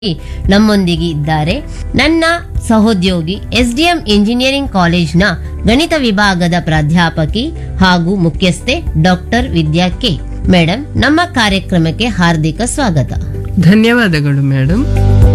ನಮ್ಮೊಂದಿಗೆ ಇದ್ದಾರೆ ನನ್ನ ಸಹೋದ್ಯೋಗಿ ಎಸ್ಡಿಎಂ ಇಂಜಿನಿಯರಿಂಗ್ ಕಾಲೇಜ್ನ ಗಣಿತ ವಿಭಾಗದ ಪ್ರಾಧ್ಯಾಪಕಿ ಹಾಗೂ ಮುಖ್ಯಸ್ಥೆ ಡಾಕ್ಟರ್ ವಿದ್ಯಾ ಕೆ ಮೇಡಮ್ ನಮ್ಮ ಕಾರ್ಯಕ್ರಮಕ್ಕೆ ಹಾರ್ದಿಕ ಸ್ವಾಗತ ಧನ್ಯವಾದಗಳು ಮೇಡಮ್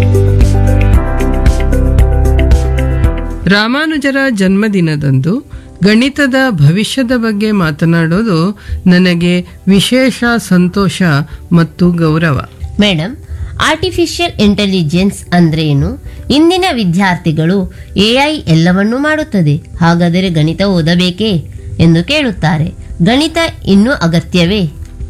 ರಾಮಾನುಜರ ಜನ್ಮದಿನದಂದು ಗಣಿತದ ಭವಿಷ್ಯದ ಬಗ್ಗೆ ಮಾತನಾಡೋದು ನನಗೆ ವಿಶೇಷ ಸಂತೋಷ ಮತ್ತು ಗೌರವ ಮೇಡಮ್ ಆರ್ಟಿಫಿಷಿಯಲ್ ಇಂಟೆಲಿಜೆನ್ಸ್ ಅಂದ್ರೇನು ಇಂದಿನ ವಿದ್ಯಾರ್ಥಿಗಳು ಎಐ ಎಲ್ಲವನ್ನೂ ಮಾಡುತ್ತದೆ ಹಾಗಾದರೆ ಗಣಿತ ಓದಬೇಕೇ ಎಂದು ಕೇಳುತ್ತಾರೆ ಗಣಿತ ಇನ್ನೂ ಅಗತ್ಯವೇ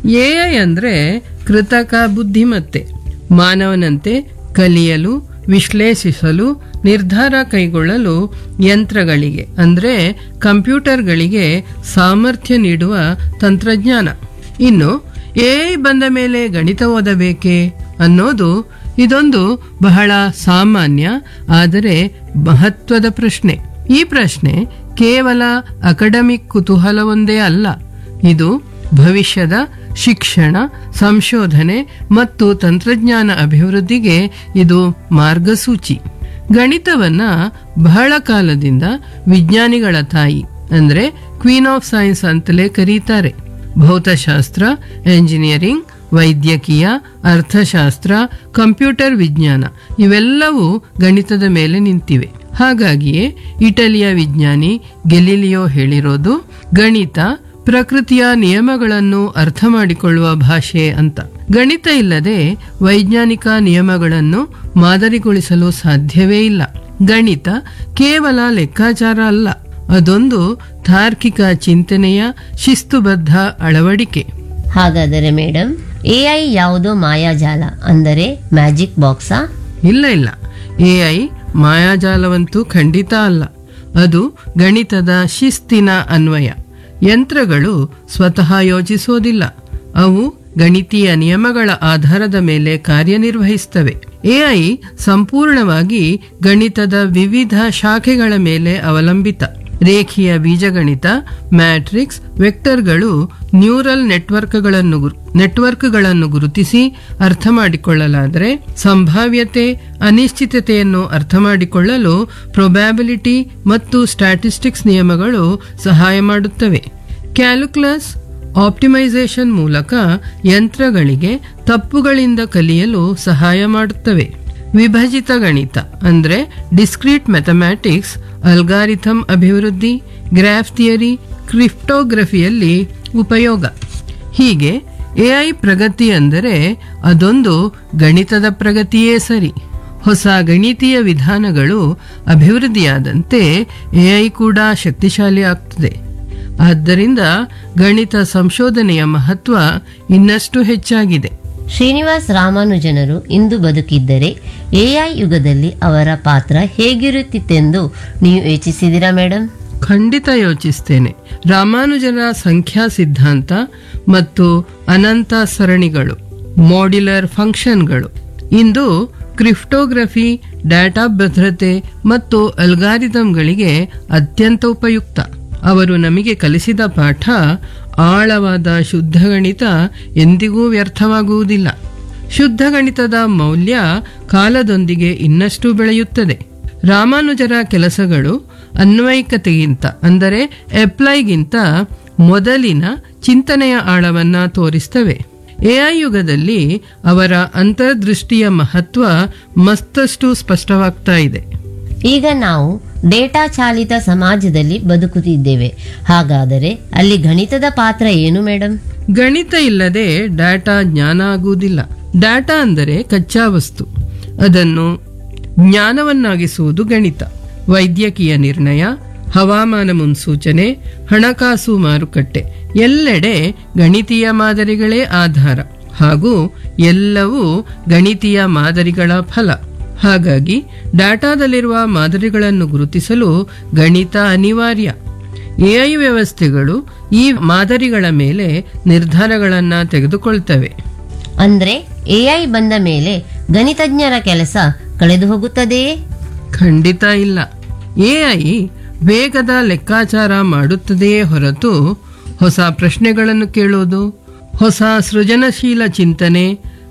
ಎಐ ಅಂದ್ರೆ ಕೃತಕ ಬುದ್ಧಿಮತ್ತೆ ಮಾನವನಂತೆ ಕಲಿಯಲು ವಿಶ್ಲೇಷಿಸಲು ನಿರ್ಧಾರ ಕೈಗೊಳ್ಳಲು ಯಂತ್ರಗಳಿಗೆ ಅಂದ್ರೆ ಕಂಪ್ಯೂಟರ್ಗಳಿಗೆ ಸಾಮರ್ಥ್ಯ ನೀಡುವ ತಂತ್ರಜ್ಞಾನ ಇನ್ನು ಎಐ ಬಂದ ಮೇಲೆ ಗಣಿತ ಓದಬೇಕೇ ಅನ್ನೋದು ಇದೊಂದು ಬಹಳ ಸಾಮಾನ್ಯ ಆದರೆ ಮಹತ್ವದ ಪ್ರಶ್ನೆ ಈ ಪ್ರಶ್ನೆ ಕೇವಲ ಅಕಾಡೆಮಿಕ್ ಕುತೂಹಲವೊಂದೇ ಅಲ್ಲ ಇದು ಭವಿಷ್ಯದ ಶಿಕ್ಷಣ ಸಂಶೋಧನೆ ಮತ್ತು ತಂತ್ರಜ್ಞಾನ ಅಭಿವೃದ್ಧಿಗೆ ಇದು ಮಾರ್ಗಸೂಚಿ ಗಣಿತವನ್ನ ಬಹಳ ಕಾಲದಿಂದ ವಿಜ್ಞಾನಿಗಳ ತಾಯಿ ಅಂದ್ರೆ ಕ್ವೀನ್ ಆಫ್ ಸೈನ್ಸ್ ಅಂತಲೇ ಕರೀತಾರೆ ಭೌತಶಾಸ್ತ್ರ ಎಂಜಿನಿಯರಿಂಗ್ ವೈದ್ಯಕೀಯ ಅರ್ಥಶಾಸ್ತ್ರ ಕಂಪ್ಯೂಟರ್ ವಿಜ್ಞಾನ ಇವೆಲ್ಲವೂ ಗಣಿತದ ಮೇಲೆ ನಿಂತಿವೆ ಹಾಗಾಗಿಯೇ ಇಟಲಿಯ ವಿಜ್ಞಾನಿ ಗೆಲಿಲಿಯೋ ಹೇಳಿರೋದು ಗಣಿತ ಪ್ರಕೃತಿಯ ನಿಯಮಗಳನ್ನು ಅರ್ಥ ಮಾಡಿಕೊಳ್ಳುವ ಭಾಷೆ ಅಂತ ಗಣಿತ ಇಲ್ಲದೆ ವೈಜ್ಞಾನಿಕ ನಿಯಮಗಳನ್ನು ಮಾದರಿಗೊಳಿಸಲು ಸಾಧ್ಯವೇ ಇಲ್ಲ ಗಣಿತ ಕೇವಲ ಲೆಕ್ಕಾಚಾರ ಅಲ್ಲ ಅದೊಂದು ತಾರ್ಕಿಕ ಚಿಂತನೆಯ ಶಿಸ್ತುಬದ್ಧ ಅಳವಡಿಕೆ ಹಾಗಾದರೆ ಮೇಡಮ್ ಎಐ ಯಾವುದೋ ಮಾಯಾಜಾಲ ಅಂದರೆ ಮ್ಯಾಜಿಕ್ ಬಾಕ್ಸಾ ಇಲ್ಲ ಇಲ್ಲ ಎಐ ಮಾಯಾಜಾಲವಂತೂ ಖಂಡಿತ ಅಲ್ಲ ಅದು ಗಣಿತದ ಶಿಸ್ತಿನ ಅನ್ವಯ ಯಂತ್ರಗಳು ಸ್ವತಃ ಯೋಚಿಸೋದಿಲ್ಲ ಅವು ಗಣಿತೀಯ ನಿಯಮಗಳ ಆಧಾರದ ಮೇಲೆ ಕಾರ್ಯನಿರ್ವಹಿಸ್ತವೆ ಎಐ ಸಂಪೂರ್ಣವಾಗಿ ಗಣಿತದ ವಿವಿಧ ಶಾಖೆಗಳ ಮೇಲೆ ಅವಲಂಬಿತ ರೇಖೀಯ ಬೀಜಗಣಿತ ಮ್ಯಾಟ್ರಿಕ್ಸ್ ವೆಕ್ಟರ್ಗಳು ನ್ಯೂರಲ್ ನೆಟ್ವರ್ಕ್ಗಳನ್ನು ಗುರು- ನೆಟ್ವರ್ಕ್ಗಳನ್ನು ಗುರುತಿಸಿ ಅರ್ಥ ಮಾಡಿಕೊಳ್ಳಲಾದರೆ ಸಂಭಾವ್ಯತೆ ಅನಿಶ್ಚಿತತೆಯನ್ನು ಅರ್ಥ ಮಾಡಿಕೊಳ್ಳಲು ಪ್ರೊಬ್ಯಾಬಿಲಿಟಿ ಮತ್ತು ಸ್ಟ್ಯಾಟಿಸ್ಟಿಕ್ಸ್ ನಿಯಮಗಳು ಸಹಾಯ ಮಾಡುತ್ತವೆ ಕ್ಯಾಲ್ಕುಲಸ್ ಆಪ್ಟಿಮೈಸೇಷನ್ ಮೂಲಕ ಯಂತ್ರಗಳಿಗೆ ತಪ್ಪುಗಳಿಂದ ಕಲಿಯಲು ಸಹಾಯ ಮಾಡುತ್ತವೆ ವಿಭಜಿತ ಗಣಿತ ಅಂದ್ರೆ ಡಿಸ್ಕ್ರೀಟ್ ಮ್ಯಾಥಮ್ಯಾಟಿಕ್ಸ್ ಅಲ್ಗಾರಿಥಮ್ ಅಭಿವೃದ್ಧಿ ಗ್ರಾಫ್ ಥಿಯರಿ ಕ್ರಿಪ್ಟೋಗ್ರಫಿಯಲ್ಲಿ ಉಪಯೋಗ ಹೀಗೆ ಎಐ ಪ್ರಗತಿ ಅಂದರೆ ಅದೊಂದು ಗಣಿತದ ಪ್ರಗತಿಯೇ ಸರಿ ಹೊಸ ಗಣಿತೀಯ ವಿಧಾನಗಳು ಅಭಿವೃದ್ಧಿಯಾದಂತೆ ಎಐ ಕೂಡ ಶಕ್ತಿಶಾಲಿ ಆಗ್ತದೆ ಆದ್ದರಿಂದ ಗಣಿತ ಸಂಶೋಧನೆಯ ಮಹತ್ವ ಇನ್ನಷ್ಟು ಹೆಚ್ಚಾಗಿದೆ ಶ್ರೀನಿವಾಸ್ ರಾಮಾನುಜನರು ಇಂದು ಬದುಕಿದ್ದರೆ ಎಐ ಯುಗದಲ್ಲಿ ಅವರ ಪಾತ್ರ ಹೇಗಿರುತ್ತಿತ್ತೆಂದು ನೀವು ಯೋಚಿಸಿದಿರಾ ಮೇಡಮ್ ಖಂಡಿತ ಯೋಚಿಸ್ತೇನೆ ರಾಮಾನುಜರ ಸಂಖ್ಯಾ ಸಿದ್ಧಾಂತ ಮತ್ತು ಅನಂತ ಸರಣಿಗಳು ಮಾಡ್ಯುಲರ್ ಫಂಕ್ಷನ್ಗಳು ಇಂದು ಕ್ರಿಪ್ಟೋಗ್ರಫಿ ಡಾಟಾ ಭದ್ರತೆ ಮತ್ತು ಅಲ್ಗಾರಿದಮ್ಗಳಿಗೆ ಅತ್ಯಂತ ಉಪಯುಕ್ತ ಅವರು ನಮಗೆ ಕಲಿಸಿದ ಪಾಠ ಆಳವಾದ ಶುದ್ಧ ಗಣಿತ ಎಂದಿಗೂ ವ್ಯರ್ಥವಾಗುವುದಿಲ್ಲ ಶುದ್ಧ ಗಣಿತದ ಮೌಲ್ಯ ಕಾಲದೊಂದಿಗೆ ಇನ್ನಷ್ಟು ಬೆಳೆಯುತ್ತದೆ ರಾಮಾನುಜರ ಕೆಲಸಗಳು ಅನ್ವಯಿಕತೆಗಿಂತ ಅಂದರೆ ಅಪ್ಲೈಗಿಂತ ಮೊದಲಿನ ಚಿಂತನೆಯ ಆಳವನ್ನ ತೋರಿಸ್ತವೆ ಎಐ ಯುಗದಲ್ಲಿ ಅವರ ಅಂತರ್ದೃಷ್ಟಿಯ ಮಹತ್ವ ಮತ್ತಷ್ಟು ಸ್ಪಷ್ಟವಾಗ್ತಾ ಇದೆ ಈಗ ನಾವು ಡೇಟಾ ಚಾಲಿತ ಸಮಾಜದಲ್ಲಿ ಬದುಕುತ್ತಿದ್ದೇವೆ ಹಾಗಾದರೆ ಅಲ್ಲಿ ಗಣಿತದ ಪಾತ್ರ ಏನು ಮೇಡಮ್ ಗಣಿತ ಇಲ್ಲದೆ ಡಾಟಾ ಜ್ಞಾನ ಆಗುವುದಿಲ್ಲ ಡಾಟಾ ಅಂದರೆ ಕಚ್ಚಾ ವಸ್ತು ಅದನ್ನು ಜ್ಞಾನವನ್ನಾಗಿಸುವುದು ಗಣಿತ ವೈದ್ಯಕೀಯ ನಿರ್ಣಯ ಹವಾಮಾನ ಮುನ್ಸೂಚನೆ ಹಣಕಾಸು ಮಾರುಕಟ್ಟೆ ಎಲ್ಲೆಡೆ ಗಣಿತೀಯ ಮಾದರಿಗಳೇ ಆಧಾರ ಹಾಗೂ ಎಲ್ಲವೂ ಗಣಿತೀಯ ಮಾದರಿಗಳ ಫಲ ಹಾಗಾಗಿ ಡಾಟಾದಲ್ಲಿರುವ ಮಾದರಿಗಳನ್ನು ಗುರುತಿಸಲು ಗಣಿತ ಅನಿವಾರ್ಯ ಎಐ ವ್ಯವಸ್ಥೆಗಳು ಈ ಮಾದರಿಗಳ ಮೇಲೆ ನಿರ್ಧಾರಗಳನ್ನು ತೆಗೆದುಕೊಳ್ತವೆ ಅಂದ್ರೆ ಎಐ ಬಂದ ಮೇಲೆ ಗಣಿತಜ್ಞರ ಕೆಲಸ ಕಳೆದು ಹೋಗುತ್ತದೆಯೇ ಖಂಡಿತ ಇಲ್ಲ ಎಐ ವೇಗದ ಲೆಕ್ಕಾಚಾರ ಮಾಡುತ್ತದೆಯೇ ಹೊರತು ಹೊಸ ಪ್ರಶ್ನೆಗಳನ್ನು ಕೇಳೋದು ಹೊಸ ಸೃಜನಶೀಲ ಚಿಂತನೆ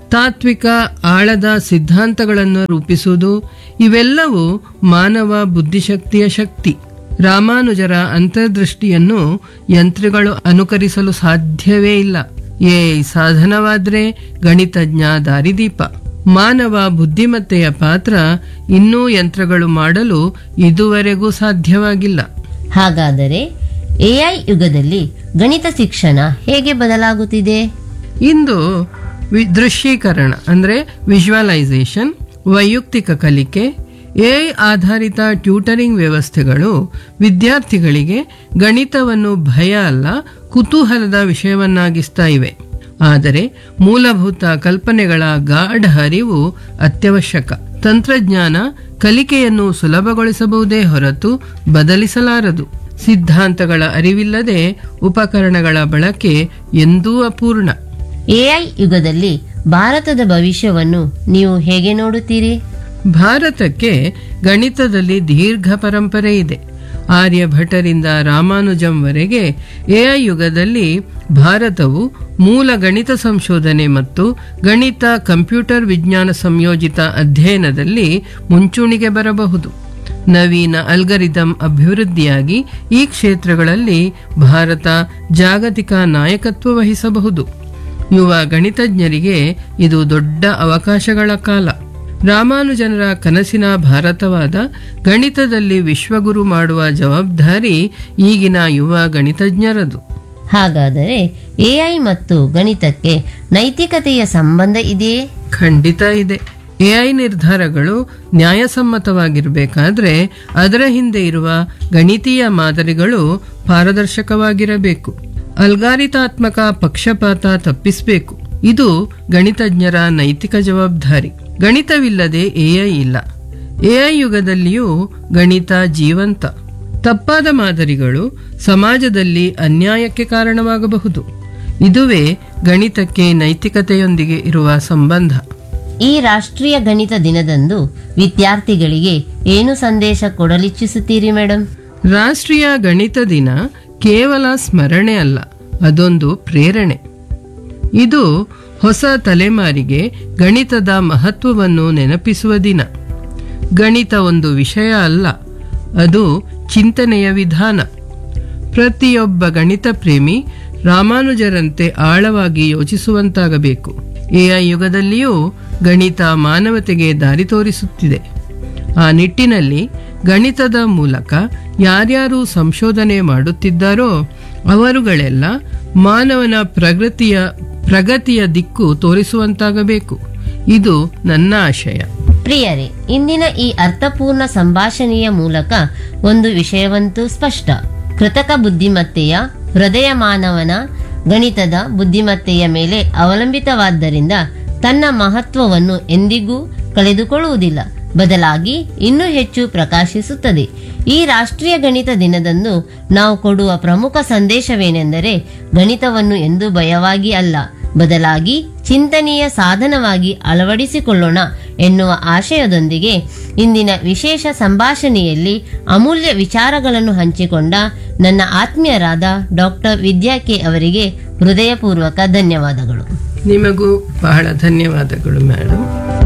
ತಾತ್ವಿಕ ಆಳದ ಸಿದ್ಧಾಂತಗಳನ್ನು ರೂಪಿಸುವುದು ಇವೆಲ್ಲವೂ ಮಾನವ ಬುದ್ಧಿಶಕ್ತಿಯ ಶಕ್ತಿ ರಾಮಾನುಜರ ಅಂತರ್ದೃಷ್ಟಿಯನ್ನು ಯಂತ್ರಗಳು ಅನುಕರಿಸಲು ಸಾಧ್ಯವೇ ಇಲ್ಲ ಏ ಸಾಧನವಾದ್ರೆ ಗಣಿತಜ್ಞ ದಾರಿದೀಪ ಮಾನವ ಬುದ್ಧಿಮತ್ತೆಯ ಪಾತ್ರ ಇನ್ನೂ ಯಂತ್ರಗಳು ಮಾಡಲು ಇದುವರೆಗೂ ಸಾಧ್ಯವಾಗಿಲ್ಲ ಹಾಗಾದರೆ ಎಐ ಯುಗದಲ್ಲಿ ಗಣಿತ ಶಿಕ್ಷಣ ಹೇಗೆ ಬದಲಾಗುತ್ತಿದೆ ಇಂದು ವಿ- ದೃಶ್ಯೀಕರಣ ಅಂದರೆ ವಿಜುವಲೈಸೇಷನ್ ವೈಯಕ್ತಿಕ ಕಲಿಕೆ ಎಐ ಆಧಾರಿತ ಟ್ಯೂಟರಿಂಗ್ ವ್ಯವಸ್ಥೆಗಳು ವಿದ್ಯಾರ್ಥಿಗಳಿಗೆ ಗಣಿತವನ್ನು ಭಯ ಅಲ್ಲ ಕುತೂಹಲದ ವಿಷಯವನ್ನಾಗಿಸ್ತಾ ಇವೆ ಆದರೆ ಮೂಲಭೂತ ಕಲ್ಪನೆಗಳ ಗಾಢ ಅರಿವು ಅತ್ಯವಶ್ಯಕ ತಂತ್ರಜ್ಞಾನ ಕಲಿಕೆಯನ್ನು ಸುಲಭಗೊಳಿಸಬಹುದೇ ಹೊರತು ಬದಲಿಸಲಾರದು ಸಿದ್ಧಾಂತಗಳ ಅರಿವಿಲ್ಲದೆ ಉಪಕರಣಗಳ ಬಳಕೆ ಎಂದೂ ಅಪೂರ್ಣ ಎಐ ಯುಗದಲ್ಲಿ ಭಾರತದ ಭವಿಷ್ಯವನ್ನು ನೀವು ಹೇಗೆ ನೋಡುತ್ತೀರಿ ಭಾರತಕ್ಕೆ ಗಣಿತದಲ್ಲಿ ದೀರ್ಘ ಪರಂಪರೆ ಇದೆ ಆರ್ಯಭಟರಿಂದ ರಾಮಾನುಜಂವರೆಗೆ ಎಐ ಯುಗದಲ್ಲಿ ಭಾರತವು ಮೂಲ ಗಣಿತ ಸಂಶೋಧನೆ ಮತ್ತು ಗಣಿತ ಕಂಪ್ಯೂಟರ್ ವಿಜ್ಞಾನ ಸಂಯೋಜಿತ ಅಧ್ಯಯನದಲ್ಲಿ ಮುಂಚೂಣಿಗೆ ಬರಬಹುದು ನವೀನ ಅಲ್ಗರಿದಮ್ ಅಭಿವೃದ್ಧಿಯಾಗಿ ಈ ಕ್ಷೇತ್ರಗಳಲ್ಲಿ ಭಾರತ ಜಾಗತಿಕ ನಾಯಕತ್ವ ವಹಿಸಬಹುದು ಯುವ ಗಣಿತಜ್ಞರಿಗೆ ಇದು ದೊಡ್ಡ ಅವಕಾಶಗಳ ಕಾಲ ರಾಮಾನುಜನರ ಕನಸಿನ ಭಾರತವಾದ ಗಣಿತದಲ್ಲಿ ವಿಶ್ವಗುರು ಮಾಡುವ ಜವಾಬ್ದಾರಿ ಈಗಿನ ಯುವ ಗಣಿತಜ್ಞರದು ಹಾಗಾದರೆ ಎಐ ಮತ್ತು ಗಣಿತಕ್ಕೆ ನೈತಿಕತೆಯ ಸಂಬಂಧ ಇದೆಯೇ ಖಂಡಿತ ಇದೆ ಎಐ ನಿರ್ಧಾರಗಳು ನ್ಯಾಯಸಮ್ಮತವಾಗಿರಬೇಕಾದ್ರೆ ಅದರ ಹಿಂದೆ ಇರುವ ಗಣಿತೀಯ ಮಾದರಿಗಳು ಪಾರದರ್ಶಕವಾಗಿರಬೇಕು ಅಲ್ಗಾರಿತಾತ್ಮಕ ಪಕ್ಷಪಾತ ತಪ್ಪಿಸಬೇಕು ಇದು ಗಣಿತಜ್ಞರ ನೈತಿಕ ಜವಾಬ್ದಾರಿ ಗಣಿತವಿಲ್ಲದೆ ಎಐ ಇಲ್ಲ ಎಐ ಯುಗದಲ್ಲಿಯೂ ಗಣಿತ ಜೀವಂತ ತಪ್ಪಾದ ಮಾದರಿಗಳು ಸಮಾಜದಲ್ಲಿ ಅನ್ಯಾಯಕ್ಕೆ ಕಾರಣವಾಗಬಹುದು ಇದುವೇ ಗಣಿತಕ್ಕೆ ನೈತಿಕತೆಯೊಂದಿಗೆ ಇರುವ ಸಂಬಂಧ ಈ ರಾಷ್ಟ್ರೀಯ ಗಣಿತ ದಿನದಂದು ವಿದ್ಯಾರ್ಥಿಗಳಿಗೆ ಏನು ಸಂದೇಶ ಕೊಡಲಿಚ್ಛಿಸುತ್ತೀರಿ ಮೇಡಮ್ ರಾಷ್ಟ್ರೀಯ ಗಣಿತ ದಿನ ಕೇವಲ ಸ್ಮರಣೆ ಅಲ್ಲ ಅದೊಂದು ಪ್ರೇರಣೆ ಇದು ಹೊಸ ತಲೆಮಾರಿಗೆ ಗಣಿತದ ಮಹತ್ವವನ್ನು ನೆನಪಿಸುವ ದಿನ ಗಣಿತ ಒಂದು ವಿಷಯ ಅಲ್ಲ ಅದು ಚಿಂತನೆಯ ವಿಧಾನ ಪ್ರತಿಯೊಬ್ಬ ಗಣಿತ ಪ್ರೇಮಿ ರಾಮಾನುಜರಂತೆ ಆಳವಾಗಿ ಯೋಚಿಸುವಂತಾಗಬೇಕು ಎಐ ಯುಗದಲ್ಲಿಯೂ ಗಣಿತ ಮಾನವತೆಗೆ ದಾರಿ ತೋರಿಸುತ್ತಿದೆ ಆ ನಿಟ್ಟಿನಲ್ಲಿ ಗಣಿತದ ಮೂಲಕ ಯಾರ್ಯಾರು ಸಂಶೋಧನೆ ಮಾಡುತ್ತಿದ್ದಾರೋ ಅವರುಗಳೆಲ್ಲ ಮಾನವನ ಪ್ರಗತಿಯ ಪ್ರಗತಿಯ ದಿಕ್ಕು ತೋರಿಸುವಂತಾಗಬೇಕು ಇದು ನನ್ನ ಆಶಯ ಪ್ರಿಯರೇ ಇಂದಿನ ಈ ಅರ್ಥಪೂರ್ಣ ಸಂಭಾಷಣೆಯ ಮೂಲಕ ಒಂದು ವಿಷಯವಂತೂ ಸ್ಪಷ್ಟ ಕೃತಕ ಬುದ್ಧಿಮತ್ತೆಯ ಹೃದಯ ಮಾನವನ ಗಣಿತದ ಬುದ್ಧಿಮತ್ತೆಯ ಮೇಲೆ ಅವಲಂಬಿತವಾದ್ದರಿಂದ ತನ್ನ ಮಹತ್ವವನ್ನು ಎಂದಿಗೂ ಕಳೆದುಕೊಳ್ಳುವುದಿಲ್ಲ ಬದಲಾಗಿ ಇನ್ನೂ ಹೆಚ್ಚು ಪ್ರಕಾಶಿಸುತ್ತದೆ ಈ ರಾಷ್ಟ್ರೀಯ ಗಣಿತ ದಿನದಂದು ನಾವು ಕೊಡುವ ಪ್ರಮುಖ ಸಂದೇಶವೇನೆಂದರೆ ಗಣಿತವನ್ನು ಎಂದು ಭಯವಾಗಿ ಅಲ್ಲ ಬದಲಾಗಿ ಚಿಂತನೆಯ ಸಾಧನವಾಗಿ ಅಳವಡಿಸಿಕೊಳ್ಳೋಣ ಎನ್ನುವ ಆಶಯದೊಂದಿಗೆ ಇಂದಿನ ವಿಶೇಷ ಸಂಭಾಷಣೆಯಲ್ಲಿ ಅಮೂಲ್ಯ ವಿಚಾರಗಳನ್ನು ಹಂಚಿಕೊಂಡ ನನ್ನ ಆತ್ಮೀಯರಾದ ಡಾಕ್ಟರ್ ವಿದ್ಯಾ ಕೆ ಅವರಿಗೆ ಹೃದಯಪೂರ್ವಕ ಧನ್ಯವಾದಗಳು ನಿಮಗೂ ಬಹಳ ಧನ್ಯವಾದಗಳು ಮೇಡಮ್